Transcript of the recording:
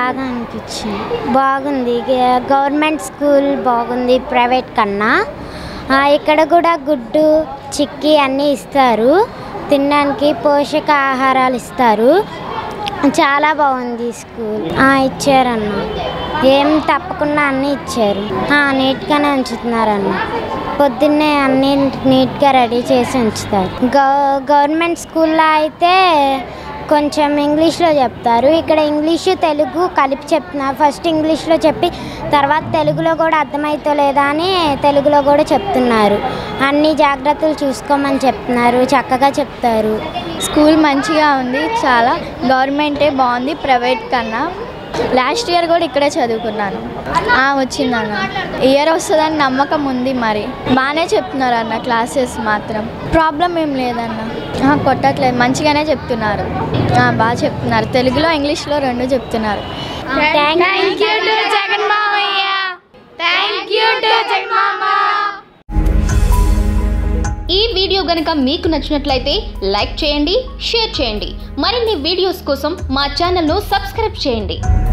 బాగా అనిపించింది బాగుంది గ- గవర్నమెంట్ స్కూల్ బాగుంది ప్రైవేట్ కన్నా ఆ, ఇక్కడ కూడా గుడ్డు చిక్కీ అన్నీ ఇస్తారు తినడానికి పోషక ఆహారాలు ఇస్తారు చాలా బాగుంది ఈ స్కూల్ ఆ, ఇచ్చారన్న ఏం తప్పకుండా అన్నీ ఇచ్చారు ఆ, నీట్గానే ఉంచుతున్నారన్న పొద్దున్నే అన్నీ నీట్గా రెడీ చేసి ఉంచుతారు గవ గవర్నమెంట్ స్కూల్లో అయితే కొంచెం ఇంగ్లీష్లో చెప్తారు ఇక్కడ ఇంగ్లీషు తెలుగు కలిపి చెప్తున్నారు ఫస్ట్ ఇంగ్లీష్లో చెప్పి తర్వాత తెలుగులో కూడా అర్థమవుతో లేదా అని తెలుగులో కూడా చెప్తున్నారు అన్ని జాగ్రత్తలు చూసుకోమని చెప్తున్నారు చక్కగా చెప్తారు స్కూల్ మంచిగా ఉంది చాలా గవర్నమెంటే బాగుంది ప్రైవేట్ కన్నా లాస్ట్ ఇయర్ కూడా ఇక్కడే చదువుకున్నాను ఆ, వచ్చిందన్న ఇయర్ వస్తుందని నమ్మకం ఉంది మరి బాగానే చెప్తున్నారు అన్న క్లాసెస్ మాత్రం ప్రాబ్లం ఏం లేదన్న ఆ, కొట్టట్లేదు మంచిగానే చెప్తున్నారు ఆ, బాగా చెప్తున్నారు తెలుగులో ఇంగ్లీష్లో రెండు చెప్తున్నారు థ్యాంక్ యూ ఈ వీడియో గనక మీకు నచ్చినట్లయితే లైక్ చేయండి షేర్ చేయండి మరిన్ని వీడియోస్ కోసం మా ఛానల్ను సబ్స్క్రైబ్ చేయండి